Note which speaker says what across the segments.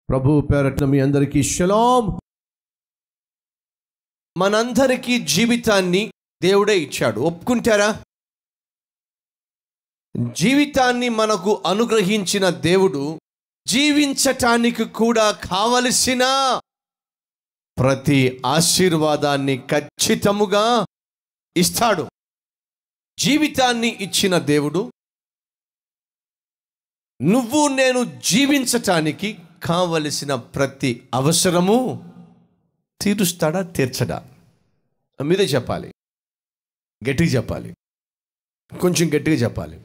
Speaker 1: ప్రభు పేరట్న మీ అందరికీ షలాం మనందరికీ జీవితాన్ని దేవుడే ఇచ్చాడు ఒప్పుకుంటారా జీవితాన్ని మనకు అనుగ్రహించిన దేవుడు జీవించటానికి కూడా కావలసిన ప్రతి ఆశీర్వాదాన్ని ఖచ్చితముగా ఇస్తాడు జీవితాన్ని ఇచ్చిన దేవుడు నువ్వు నేను జీవించటానికి కావలసిన ప్రతి అవసరము తీరుస్తాడా తీర్చడా మీరే చెప్పాలి గట్టిగా చెప్పాలి కొంచెం గట్టిగా చెప్పాలి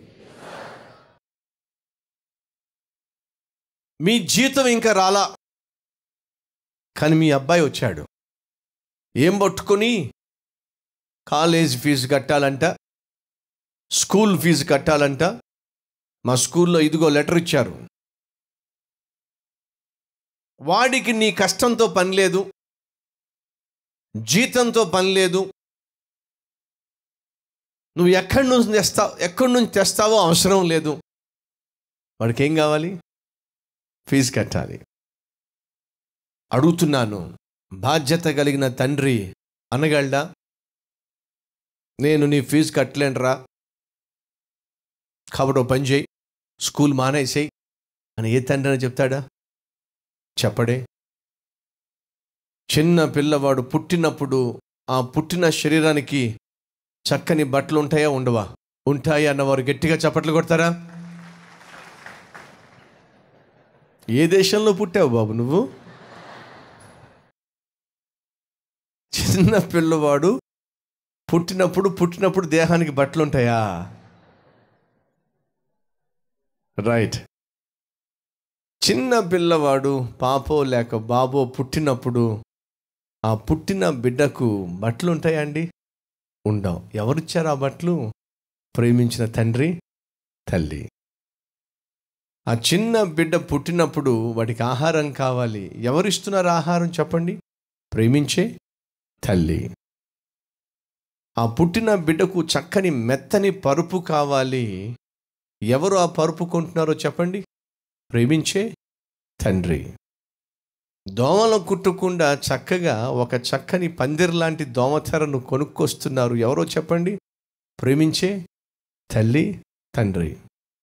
Speaker 1: మీ జీతం ఇంకా రాలా కానీ మీ అబ్బాయి వచ్చాడు ఏం పట్టుకొని కాలేజ్ ఫీజు కట్టాలంట స్కూల్ ఫీజు కట్టాలంట మా స్కూల్లో ఇదిగో లెటర్ ఇచ్చారు వాడికి నీ కష్టంతో పని లేదు జీతంతో పని లేదు నువ్వు ఎక్కడి నుంచి తెస్తావు ఎక్కడి నుంచి తెస్తావో అవసరం లేదు వాడికి ఏం కావాలి ఫీజు కట్టాలి అడుగుతున్నాను బాధ్యత కలిగిన తండ్రి అనగలడా నేను నీ ఫీజు కట్టలేనురా కాబట్టి పని చేయి స్కూల్ మానేసేయి అని ఏ తండ్రి అని చెప్తాడా చెప్పడే చిన్న పిల్లవాడు పుట్టినప్పుడు ఆ పుట్టిన శరీరానికి చక్కని బట్టలు ఉంటాయా ఉండవా ఉంటాయి అన్నవారు గట్టిగా చప్పట్లు కొడతారా ఏ దేశంలో పుట్టావు బాబు నువ్వు చిన్న పిల్లవాడు పుట్టినప్పుడు పుట్టినప్పుడు దేహానికి బట్టలు ఉంటాయా రైట్ చిన్న పిల్లవాడు పాపో లేక బాబో పుట్టినప్పుడు ఆ పుట్టిన బిడ్డకు బట్టలు ఉంటాయా అండి ఉండవు ఎవరిచ్చారు ఆ బట్టలు ప్రేమించిన తండ్రి తల్లి ఆ చిన్న బిడ్డ పుట్టినప్పుడు వాడికి ఆహారం కావాలి ఎవరిస్తున్నారు ఆహారం చెప్పండి ప్రేమించే తల్లి ఆ పుట్టిన బిడ్డకు చక్కని మెత్తని పరుపు కావాలి ఎవరు ఆ పరుపు కొంటున్నారో చెప్పండి ప్రేమించే తండ్రి దోమలు కుట్టకుండా చక్కగా ఒక చక్కని పందిర్ లాంటి దోమతెరను కొనుక్కొస్తున్నారు ఎవరో చెప్పండి ప్రేమించే తల్లి తండ్రి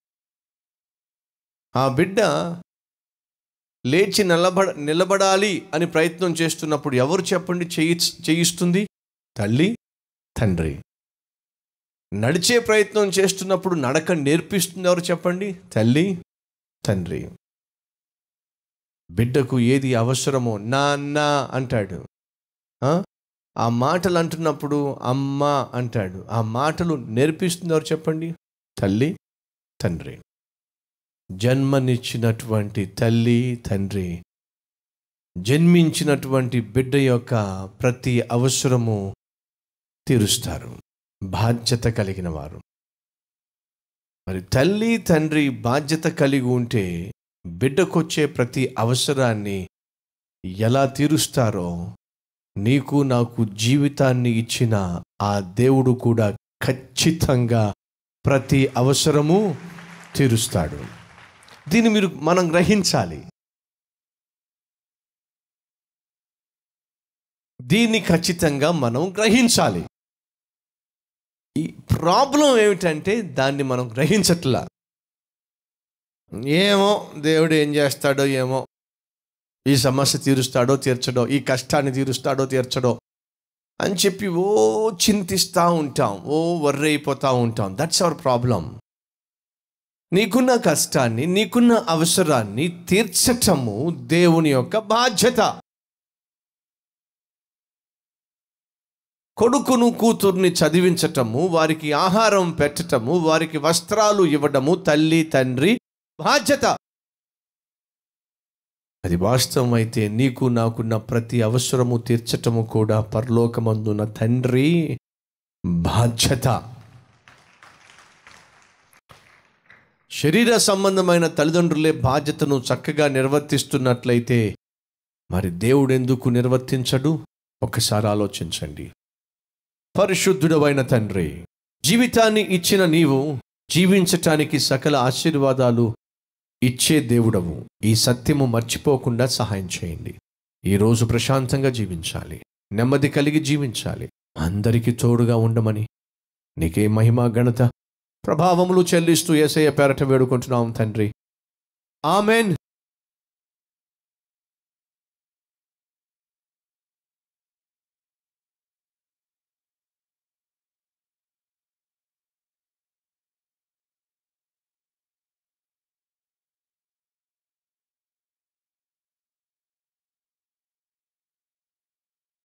Speaker 1: ఆ బిడ్డ లేచి నిలబడ నిలబడాలి అని ప్రయత్నం చేస్తున్నప్పుడు ఎవరు చెప్పండి చేయి చేయిస్తుంది తల్లి తండ్రి నడిచే ప్రయత్నం చేస్తున్నప్పుడు నడక నేర్పిస్తుంది ఎవరు చెప్పండి తల్లి తండ్రి బిడ్డకు ఏది అవసరమో నాన్న అంటాడు ఆ? ఆ మాటలు అంటున్నప్పుడు అమ్మ అంటాడు ఆ మాటలు నేర్పిస్తుంది ఎవరు చెప్పండి తల్లి తండ్రి జన్మనిచ్చినటువంటి తల్లి తండ్రి జన్మించినటువంటి బిడ్డ యొక్క ప్రతి అవసరము తీరుస్తారు బాధ్యత కలిగిన వారు మరి తల్లి తండ్రి బాధ్యత కలిగి ఉంటే బిడ్డకొచ్చే ప్రతి అవసరాన్ని ఎలా తీరుస్తారో నీకు నాకు జీవితాన్ని ఇచ్చిన ఆ దేవుడు కూడా ఖచ్చితంగా ప్రతి అవసరము తీరుస్తాడు దీన్ని మీరు మనం గ్రహించాలి దీన్ని ఖచ్చితంగా మనం గ్రహించాలి ఈ ప్రాబ్లం ఏమిటంటే దాన్ని మనం గ్రహించట్లా ఏమో దేవుడు ఏం చేస్తాడో ఏమో ఈ సమస్య తీరుస్తాడో తీర్చడో ఈ కష్టాన్ని తీరుస్తాడో తీర్చడో అని చెప్పి ఓ చింతిస్తూ ఉంటాం ఓ వర్రీ అయిపోతూ ఉంటాం దట్స్ అవర్ ప్రాబ్లం నీకున్న కష్టాన్ని నీకున్న అవసరాన్ని తీర్చటము దేవుని యొక్క బాధ్యత కొడుకును కూతుర్ని చదివించటము వారికి ఆహారం పెట్టటము వారికి వస్త్రాలు ఇవ్వడము తల్లి తండ్రి బాధ్యత అది వాస్తవం అయితే నీకు నాకున్న ప్రతి అవసరము తీర్చటము కూడా పరలోకమందున్న తండ్రి బాధ్యత శరీర సంబంధమైన తల్లిదండ్రులే బాధ్యతను చక్కగా నిర్వర్తిస్తున్నట్లయితే మరి దేవుడు ఎందుకు నిర్వర్తించడు ఒకసారి ఆలోచించండి పరిశుద్ధుడవైన తండ్రి జీవితాన్ని ఇచ్చిన నీవు జీవించటానికి సకల ఆశీర్వాదాలు ఇచ్చే దేవుడవు ఈ సత్యము మర్చిపోకుండా సహాయం చేయండి ఈరోజు ప్రశాంతంగా జీవించాలి నెమ్మది కలిగి జీవించాలి అందరికీ తోడుగా ఉండమని నీకే మహిమ ఘనత ప్రభావములు చెల్లిస్తూ ఏసయ్య పేరట వేడుకుంటున్నాం తండ్రి ఆమెన్